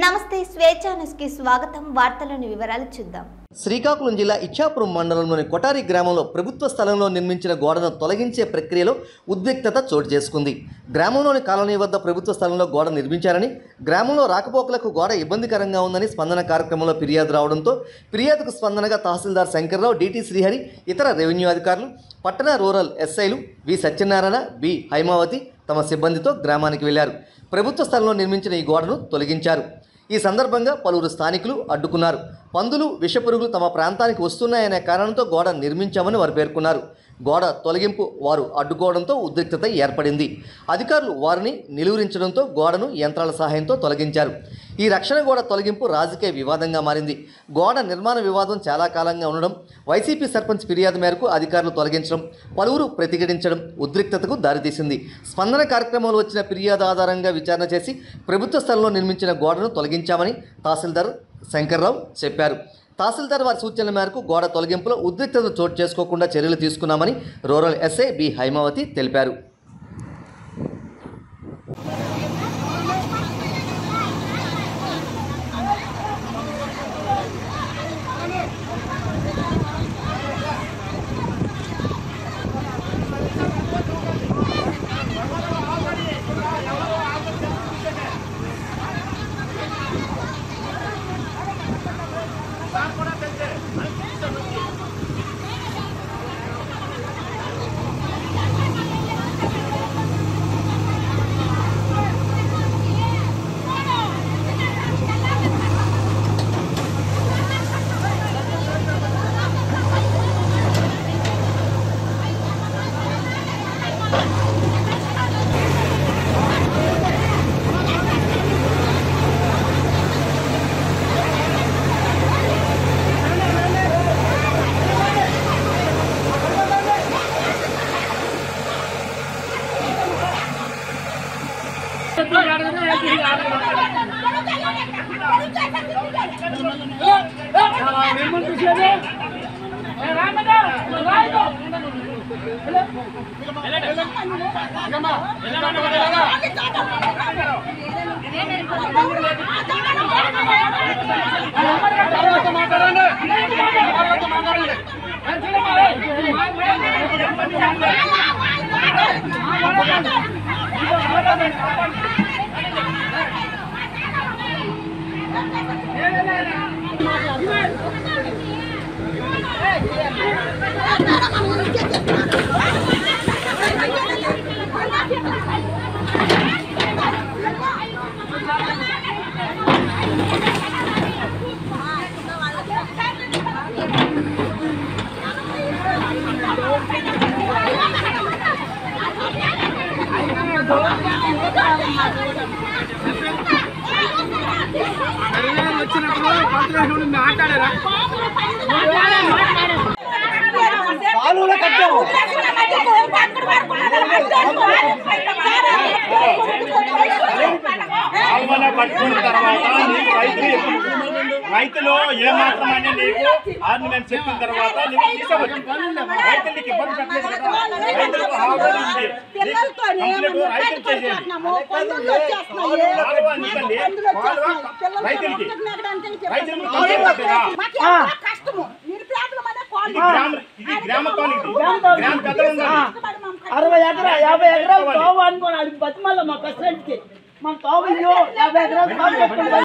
నమస్తే స్వేచ్ఛా న్యూస్కి స్వాగతం వార్తలోని వివరాలు చూద్దాం శ్రీకాకుళం జిల్లా ఇచ్చాపురం మండలంలోని కొటారి గ్రామంలో ప్రభుత్వ స్థలంలో నిర్మించిన గోడను తొలగించే ప్రక్రియలో ఉద్రిక్తత చోటు చేసుకుంది గ్రామంలోని కాలనీ వద్ద ప్రభుత్వ స్థలంలో గోడ నిర్మించారని గ్రామంలో రాకపోకలకు గోడ ఇబ్బందికరంగా ఉందని స్పందన కార్యక్రమంలో ఫిర్యాదు రావడంతో ఫిర్యాదుకు స్పందనగా తహసీల్దార్ శంకర్రావు డిటి శ్రీహరి ఇతర రెవెన్యూ అధికారులు పట్టణ రూరల్ ఎస్ఐలు వి సత్యనారాయణ బి హైమావతి తమ సిబ్బందితో గ్రామానికి వెళ్లారు ప్రభుత్వ స్థలంలో నిర్మించిన ఈ గోడను తొలగించారు ఈ సందర్భంగా పలువురు స్థానికులు అడ్డుకున్నారు పందులు విషపురుగులు తమ ప్రాంతానికి వస్తున్నాయనే కారణంతో గోడ నిర్మించామని వారు పేర్కొన్నారు గోడ తొలగింపు వారు అడ్డుకోవడంతో ఉద్రిక్తత ఏర్పడింది అధికారులు వారిని నిలువరించడంతో గోడను యంత్రాల సహాయంతో తొలగించారు ఈ రక్షణ గోడ తొలగింపు రాజకీయ వివాదంగా మారింది గోడ నిర్మాణ వివాదం చాలా కాలంగా ఉండడం వైసీపీ సర్పంచ్ ఫిర్యాదు మేరకు అధికారులు తొలగించడం పలువురు ప్రతిఘటించడం ఉద్రిక్తతకు దారితీసింది స్పందన కార్యక్రమంలో వచ్చిన ఫిర్యాదు ఆధారంగా విచారణ చేసి ప్రభుత్వ స్థలంలో నిర్మించిన గోడను తొలగించామని తహసీల్దార్ శంకర్రావు చెప్పారు తహసీల్దార్ వారి సూచనల మేరకు గోడ తొలగింపులో ఉద్రిక్తత చోటు చేసుకోకుండా చర్యలు తీసుకున్నామని రూరల్ ఎస్ఐ బి హైమావతి తెలిపారు వచ్చినప్పుడు పంతులు మాట్లాడారా పాల్గొన పట్టుకున్న తర్వాత నీకు రైతులు రైతులు ఏ మాత్రం అని నీకు ఆర్డినెన్స్ చెప్పిన తర్వాత నీకు తీసవచ్చు రైతులు నీకు ఇబ్బంది పెట్టలేదు కదా రైతులకు హామీ ఉంది కంప్లీట్ రైతులు చేసేది కాలువ అందుకండి కాలువ రైతులకి రైతులకు కంప్లీట్ పెట్టేదా ఇది గ్రామ ఇది గ్రామ కాలనీ ఇది గ్రామ పెద్దలు ఉండాలి అరవై ఎకరా యాభై ఎకరాలు తోవ అనుకోని అది బతిమల్ల మా కస్టెంట్కి మా తోవ ఇయ్యో యాభై ఎకరాలు తోవ పెట్టుకుంటాం